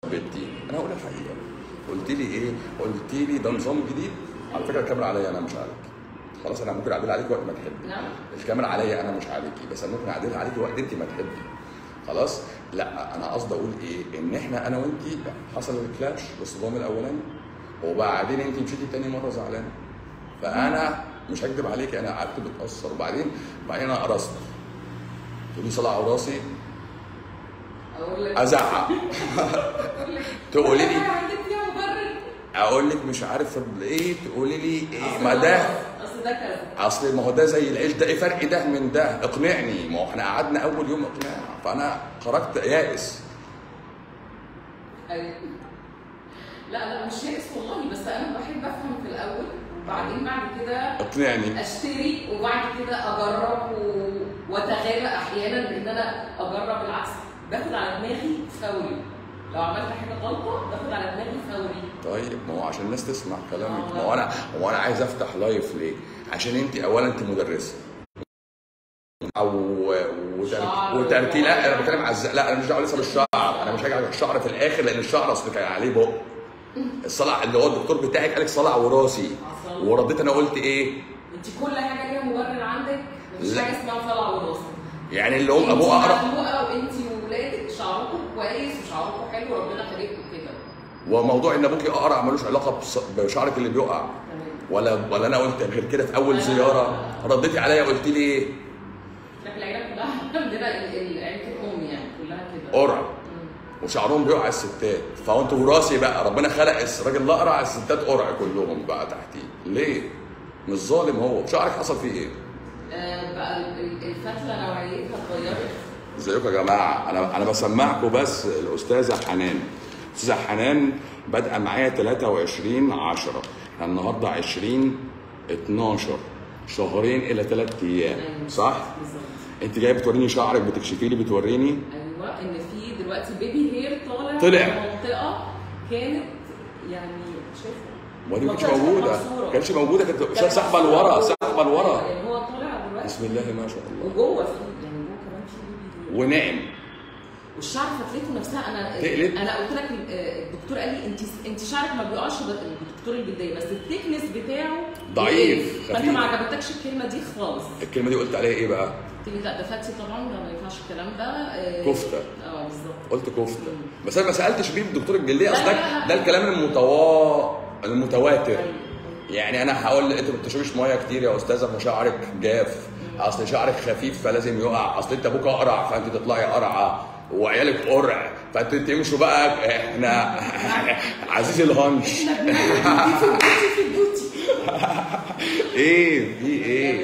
بنتي انا هقول الحقيقه قلت لي ايه قلت لي ده نظام جديد على فكره الكاميرا عليا انا مش عليك خلاص انا ممكن اعدل عليك وقت ما تحبي نعم الكاميرا عليا انا مش عليكي بس انا ممكن اعدلها عليكي وقت انت ما تحبي خلاص لا انا قصدي اقول ايه ان احنا انا وانت حصل الكلاش الصدام الاولاني وبعدين انت مشيتي تاني مره زعلانه فانا مش هكدب عليكي انا قعدت بتاثر وبعدين بعدين انا قرصت تقولي صلع راسي اقول لك ازعق تقولي لي أنا عندك فيها مبرر اقول لك مش عارف ايه تقولي لي ايه ما ده اصل ده كذا اصل ما هو ده زي العيش ده ايه فرق ده من ده اقنعني ما هو احنا قعدنا اول يوم اقناع فانا خرجت يائس أيوة. لا لا مش يائس والله بس انا بحب افهم في الاول وبعدين بعد كده اقنعني اشتري وبعد كده اجرب و... واتغابى احيانا بان انا اجرب العكس باخد على دماغي فوري لو عملت حاجه غلطه باخد على دماغي فوري طيب ما هو عشان الناس تسمع كلامك ما هو انا هو انا عايز افتح لايف ليه؟ عشان انت اولا انت مدرسه او وتر... شعر. وترتيل لا انا بتكلم على الز... لا انا مش دعوه لسه بالشعر انا مش هاجي على الشعر في الاخر لان الشعر اصل كان عليه بق الصلع اللي هو الدكتور بتاعك قال لك صلع وراثي حصل. ورديت انا قلت ايه؟ انت كل حاجه ليها مبرر عندك مفيش لا. حاجه اسمها طلع وراسي يعني اللي هو ابوه اقرب مخلوقه وانت وولادك شعركم كويس وشعركم حلو ربنا خليكم كده وموضوع ان ابوكي اقرع ملوش علاقه بص- بشعرك اللي بيقع تمام ولا ولا انا قلت غير كده في اول زياره رديتي عليا قلت لي ايه؟ احنا في العيله كلها عندنا ال- ال- عيله الام يعني كلها كده قرع مم. وشعرهم بيقع على الستات فهو انتوا وراثي بقى ربنا خلق الراجل الاقرع الستات قرع كلهم بقى تحتيه ليه؟ مش ظالم هو شعرك حصل فيه ايه؟ آه، بقى ال- ال- الفتله نوعيتها اتغيرت ازيكم يا جماعه انا انا بسمعكم بس الاستاذه حنان استاذه حنان بادئه معايا 23 10 احنا النهارده 20 12 شهرين الى ثلاث ايام أيوة. صح؟ بالظبط انت جايه بتوريني شعرك بتكشفي لي بتوريني ايوه ان في دلوقتي بيبي هير طالع طلع. في منطقه كانت يعني شايفه ودي ما كانتش منطقة موجوده مكسورة. ما كانتش موجوده كانت سحبه لورا سحبه لورا يعني هو طالع دلوقتي بسم الله ما شاء الله وجوه في يعني جوه كمان في بيبي هير وناعم والشعر فتلته نفسها انا تقلب؟ انا قلت لك آه، الدكتور قال لي انت انت شعرك ما بيقعش ده الدكتور الجلديه بس الثيكنس بتاعه ضعيف، بيقل. فانت خفيف. ما عجبتكش الكلمه دي خالص الكلمه دي قلت عليها ايه بقى؟ قلت لي لا ده فاتي طبعا ده ما ينفعش الكلام ده آه، كفتة. اه بالظبط قلت كفته بس انا ما سالتش بيه الدكتور الجلديه لا، اصل لا، ده لا. ده الكلام المتوا المتواتر أيوة. يعني انا هقول انت ما بتشربيش ميه كتير يا استاذه فشعرك جاف اصل شعرك خفيف فلازم يقع اصل انت ابوك اقرع فانت تطلعي قرعه وعيالك قرع فانتوا تمشوا بقى احنا عزيز الهنش في البوتي ايه في ايه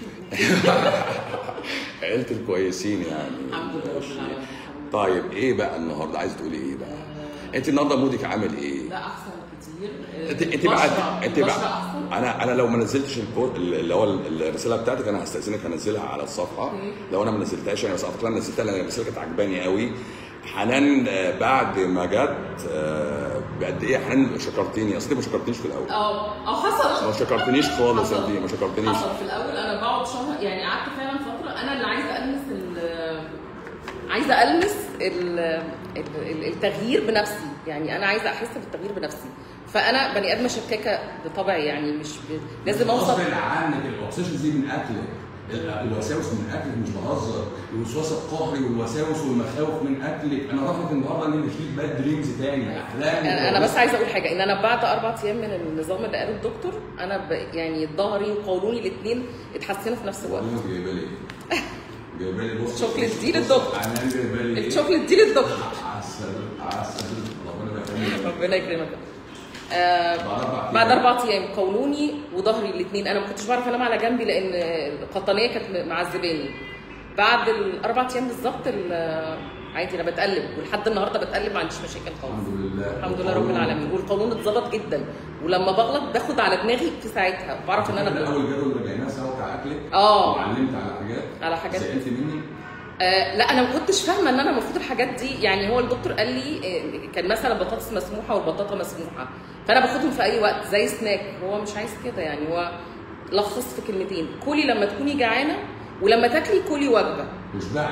عيله الكويسين يعني الحمد لله رب العالمين الحمد لله. طيب ايه بقى النهارده عايز تقولي ايه بقى انت النهارده مودك عامل ايه لا احسن كتير آه، انت انت بعد بشرة- انت بشرة بعد احسن انا انا لو ما نزلتش البو- اللي هو الرساله بتاعتك انا هستاذنك انزلها على الصفحه اوكي. لو انا ما نزلتهاش انا بس اعتقد انا نزلتها لان الرساله كانت عجباني قوي حنان آه، بعد ما جت آه، بقد ايه حنان شكرتيني اصل انت ما شكرتنيش في الاول اه اه حصل ما شكرتنيش خالص حصل. انت ما شكرتنيش حصل في الاول انا بقعد شهر يعني قعدت فعلا فتره انا اللي عايزه المس ال عايزه المس ال ال- التغيير بنفسي يعني انا عايزه احس بالتغيير بنفسي فانا بني ادمه شكاكه بطبعي يعني مش ب... لازم اوصل غصب عنك الاوبسيشن دي من اكلك ال- الوساوس من اكلك مش بهزر الوسواس القهري والوساوس والمخاوف من اكلك انا رافض النهارده ان في باد دريمز تاني احلام انا أنا بس عايزه اقول حاجه ان انا بعد اربع ايام من النظام اللي قاله الدكتور انا ب... يعني ظهري وقولوني الاثنين اتحسنوا في نفس الوقت والله جايبه لي جايبه لي بص الشوكليت دي بص- للدكتور. حنان جايبه لي إيه؟ الشوكليت دي للدكتور عسل عسل ربنا يخليك ربنا يكرمك آه بعد أربع بعد اربع ايام قولوني وظهري الاثنين انا ما كنتش بعرف انام على جنبي لان القطنيه كانت معذباني بعد الاربع ايام بالظبط ال- عادي انا بتقلب ولحد النهارده بتقلب ما عنديش مشاكل خالص الحمد لله الحمد لله رب العالمين والقولون اتظبط جدا ولما بغلط باخد على دماغي في ساعتها بعرف ان انا من بغلط اول جدول رجعناه سوا بتاع اكلك آه. وعلمت على حاجات على حاجات. زعلت مني آه لا انا ما كنتش فاهمه ان انا المفروض الحاجات دي يعني هو الدكتور قال لي آه كان مثلا البطاطس مسموحه والبطاطا مسموحه فانا باخدهم في اي وقت زي سناك هو مش عايز كده يعني هو لخص في كلمتين كلي لما تكوني جعانه ولما تاكلي كلي وجبه اشبعي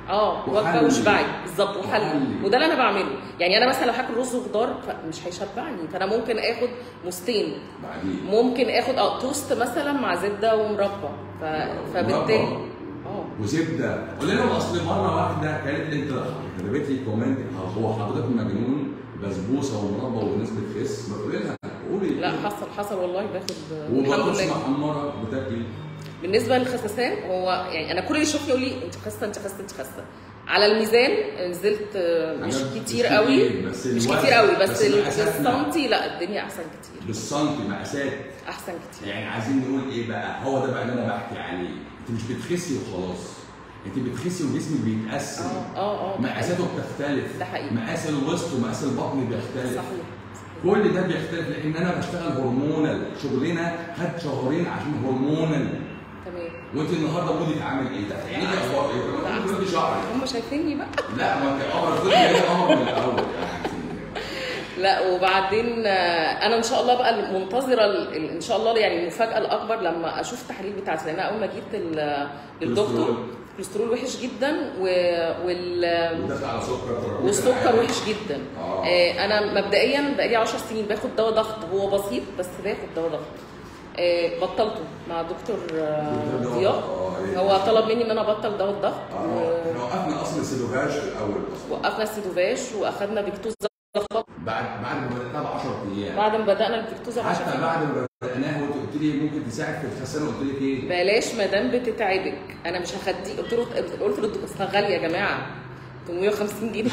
اه وجبه وحلي. وشبعي بالظبط وحلي وحلي. وده اللي انا بعمله يعني انا مثلا لو هاكل رز وخضار فمش هيشبعني فانا ممكن اخد موستين بعدين ممكن اخد اه توست مثلا مع زبده ومربى ف... فبالتالي مربى. اه وزبده قول لهم اصل مره واحده كانت انت كتبت لي كومنت هو حضرتك مجنون بسبوسه ومربى والناس بتخس بتقول لها قولي لا حصل حصل والله باخد الحمد وبطاطس لله محمره بتاكلي بالنسبه للخسسان هو يعني انا كل اللي يشوفني يقول لي انت خاسه انت خاسه انت خاسه على الميزان نزلت آه، مش حاجات كتير مش قوي كتير، بس مش الوزن- كتير قوي بس, بس ال- مقاساتنا. بالسنتي لا الدنيا احسن كتير بالسنتي مقاسات احسن كتير يعني عايزين نقول ايه بقى هو ده بقى اللي انا بحكي عليه انت مش بتخسي وخلاص انت بتخسي وجسمك بيتقسم اه اه اه ده مقاساته بتختلف ده حقيقي. مقاس الوسط ومقاس البطن بيختلف صحيح صحيح. كل ده بيختلف لان انا بشتغل هرمونال شغلنا خد شهرين عشان هرمونال تمام وانت النهارده مودك عامل ايه ده يعني ايه اخبار ايه لا، كمان أحسن. كنت شعرك هم شايفيني بقى لا ما انت قمر كنت هي قمر من الاول يعني لا وبعدين آه، انا ان شاء الله بقى منتظره ال- ال- ان شاء الله يعني المفاجاه الاكبر لما اشوف التحاليل بتاعتي لان أنا اول ما جيت ال- للدكتور كوليسترول. الكوليسترول وحش جدا و... وال وداخل على سكر والسكر وحش جدا آه. آه انا مبدئيا بقالي 10 سنين باخد دواء ضغط هو بسيط بس باخد دواء ضغط آه بطلته مع دكتور آه دكتور ضياء آه، إيه. هو طلب مني ان انا ابطل دواء الضغط اه احنا وقفنا اصلا السيلوفاج في الاول اصلا ووقفنا السيدوفاش واخدنا فيكتوزا بعد بعد ما بدأناها ب 10 ايام بعد ما بدانا الفيكتوزا 10 حتى بعد ما بدأناها وانت قلت لي ممكن تساعد في الخسانه قلت لك ايه؟ بلاش ما دام بتتعبك انا مش هخديه قلت له قلت للدكتور أصلها غاليه يا جماعه 850 جنيه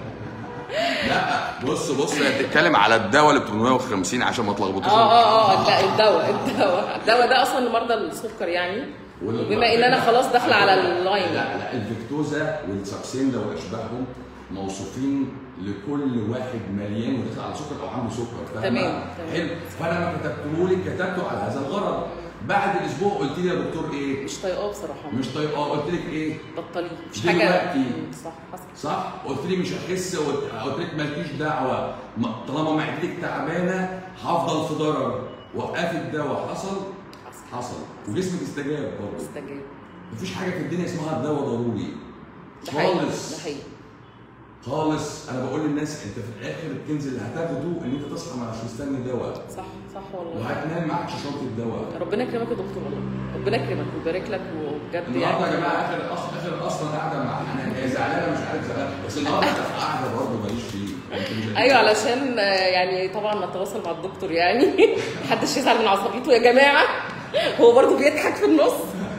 لا بص بص هي بتتكلم على الدواء اللي ب 850 عشان ما تلخبطوش اه اه اه لا الدواء الدواء الدواء ده اصلا لمرضى السكر يعني وال- وبما ان انا خلاص داخله على اللاين لا لا الفيكتوزا والساكسيندا واشباههم موصوفين لكل واحد مليان وداخل على سكر او عنده سكر فاهمة؟ تمام، تمام. حلو فانا ما كتبته لك كتبته على هذا الغرض بعد اسبوع قلت لي يا دكتور ايه؟ مش طايقاه بصراحه مش طيب اه قلت لك ايه؟ بطليه مش دلوقتي. حاجه مم، صح حصل صح؟ قلت لي مش هخس قلت قلت لك مالكيش دعوه ما- طالما معدتك تعبانه هفضل في ضرر وقفت الدواء حصل؟ حصل حصل وجسمك استجاب برضه استجاب مفيش حاجه في الدنيا اسمها الدواء ضروري ده حقيقي خالص ده حقيقي خالص انا بقول للناس انت في الاخر الكنز اللي هتاخده ان انت تصحى مش مستني دواء صح صح والله وهتنام معكش شنطه الدواء ربنا يكرمك يا دكتور والله ربنا يكرمك ويبارك لك وبجد النهارده يا يعني جماعه اخر اصلا اخر اصلا قاعده مع حنان هي زعلانه مش عارف زعلانه بس النهارده كانت قاعده برضه ماليش فيه انت مش ايوه علشان آه، يعني طبعا نتواصل مع الدكتور يعني محدش يزعل من عصبيته يا جماعه هو برضه بيضحك في النص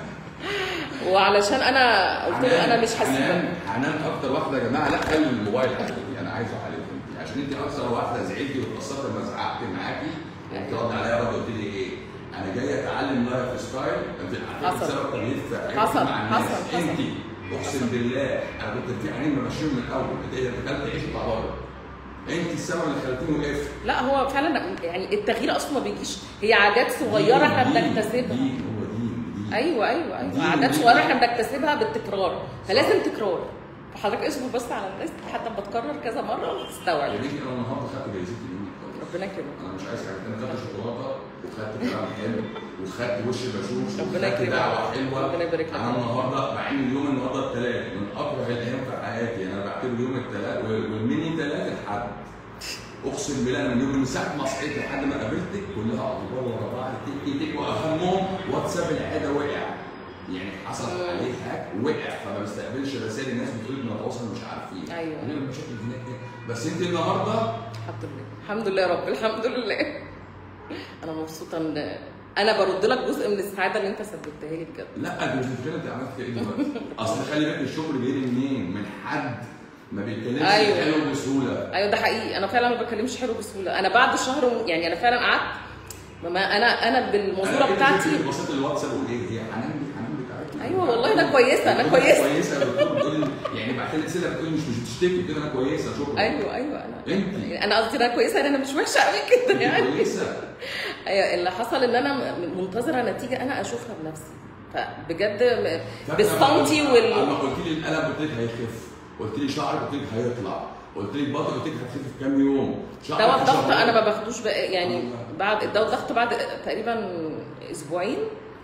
وعلشان انا قلت له انا مش حنان هسيبك حنان اكتر واحده يا جماعه لا خلي الموبايل عليكي انا عايزه عليكي انت عشان انت اكثر واحده زعلتي واتاثرت لما زعقت معاكي وبترد عليا برضه قلت لي ايه انا جاي اتعلم لايف ستايل انت عارفه حصل. سبب تغيير في حياتك حصل، مع الناس حصل، حصل. انت اقسم بالله انا كنت في عينين بمشيهم من الاول انت ايه دخلت عيش وطلع بره انت السبب اللي خلتيني وقفت لا هو فعلا يعني التغيير اصلا ما بيجيش هي عادات صغيره احنا دين- بنكتسبها دين هو دين دين ايوه ايوه دي- ايوه عادات دي- صغيره احنا بنكتسبها بالتكرار فلازم تكرار فحضرتك اصبر بس على الناس لحد ما تكرر كذا مره يا تستوعب بنتي انا النهارده خدت جايزتي منك ربنا يكرمك انا مش عايز حاجه انا خدت شوكولاته وخدت كلام حلو وخدت وش بشوش ربنا وخدت يكرمك. دعوه حلوه ربنا يبارك لك. انا النهارده مع ان اليوم النهارده الثلاث من اكره الايام في حياتي انا بعتبر يوم الثلاث والمني ثلاث الحد اقسم بالله انا من يوم من ساعه ما صحيت لحد ما قابلتك كلها اخبار ورا بعض تك تك واهمهم واتساب العاده وقع يعني حصل عليه هاك وقع فما بستقبلش رسائل الناس بتقول لي بنتواصل مش عارفين أيوة. غير المشاكل هناك إيه. بس انت النهارده الحمد لله الحمد لله يا رب الحمد لله انا مبسوطه ان انا برد لك جزء من السعاده اللي انت سببتها لي بجد لا انت مش مشكله انت عملت كده ايه دلوقتي اصل خلي بالك الشغل جاي لي منين من حد ما بيتكلمش أيوة. حلو بسهوله ايوه ده حقيقي انا فعلا ما بتكلمش حلو بسهوله انا بعد شهر و- يعني انا فعلا قعدت ما انا انا بالمنظوره بتاعتي بصيت الواتساب اقول ايه هي حنان دي حنان بتاعتي أيوة والله أنا كويسة، أنا كويسة. كويسه بتقول بتقول يعني بعت لي رساله بتقول مش مش بتشتكي كده انا كويسه شكرا ايوه ايوه انا انت انا قصدي انا كويسه انا مش وحشه قوي كده انت يعني كويسه ايوه اللي حصل ان انا م- منتظره نتيجه انا اشوفها بنفسي فبجد م- فاكرة بالسنتي لما- وال لما قلت لي القلم قلت لك هيخف قلت لي شعرك قلت لك هيطلع قلت لك بطن قلت لك هتخف في كام يوم شعرك دواء الضغط شهرين. انا ما باخدوش بقى يعني الله. بعد الدواء الضغط بعد تقريبا اسبوعين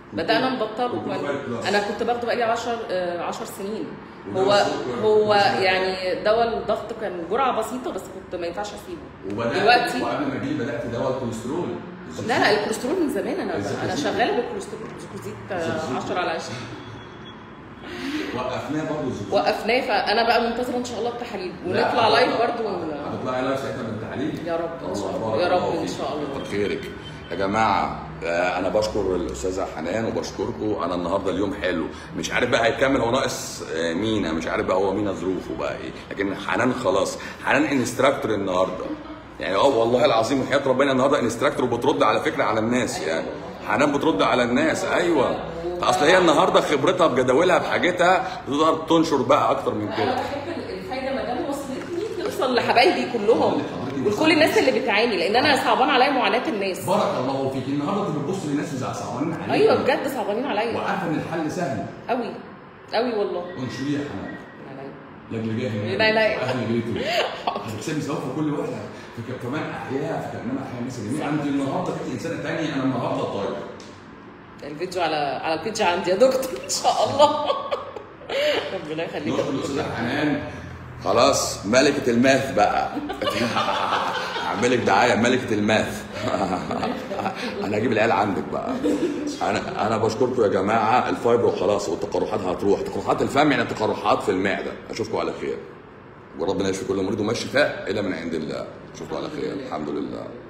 بدانا نبطله وكنت كمان. فايت بلس. انا كنت باخده بقالي 10 10 سنين وده هو السكر. هو يعني دواء الضغط كان جرعه بسيطه بس كنت ما ينفعش اسيبه وبدات دلوقتي وقبل ما اجي بدات دواء الكوليسترول لا لا الكوليسترول من زمان انا الزيت انا الزيت. شغاله بالكوليسترول زيت الزيت. 10 على 20 وقفناه برضه الزيت. وقفناه فانا بقى منتظره ان شاء الله التحاليل لا، ونطلع هتطلع- لايف برضو ون- هتطلعي لايف ساعتها بالتعليق يا رب ان شاء الله الله بارك يا رب الله ان فيك. شاء الله كتر خيرك يا جماعه آه، انا بشكر الاستاذه حنان وبشكركم انا النهارده اليوم حلو مش عارف بقى هيكمل هو ناقص آه، مينا مش عارف بقى هو مينا ظروفه بقى ايه لكن حنان خلاص حنان انستراكتور النهارده يعني اه والله العظيم وحياه ربنا النهارده انستراكتور وبترد على فكره على الناس يعني حنان بترد على الناس ايوه اصل هي النهارده خبرتها بجداولها بحاجتها تقدر تنشر بقى اكتر من انا كده بحب الفايده ما دام وصلتني توصل لحبايبي كلهم ولكل الناس اللي بتعاني لان انا صعبان عليا معاناه الناس بارك الله فيك النهارده انت بتبص للناس اللي صعبانين عليك ايوه بجد صعبانين عليا وعارفه ان الحل سهل قوي قوي والله انشريه يا حنان عليا. لاجل جاه لا، لا. اهل بيته هتكسبي ثواب في كل واحده فك- كمان احياء فكانما احياء ناس جميله انت النهارده بقيتي انسانه ثانيه انا النهارده طاير الفيديو على على البيج عندي يا دكتور ان شاء الله ربنا يخليك نروح للاستاذه حنان خلاص ملكة الماث بقى اعملك دعاية ملكة الماث انا هجيب العيال عندك بقى انا انا بشكركم يا جماعة الفايبر وخلاص والتقرحات هتروح تقرحات الفم يعني تقرحات في المعدة اشوفكم على خير وربنا يشفي كل مريض وما الشفاء الا من عند الله اشوفكم على خير الحمد لله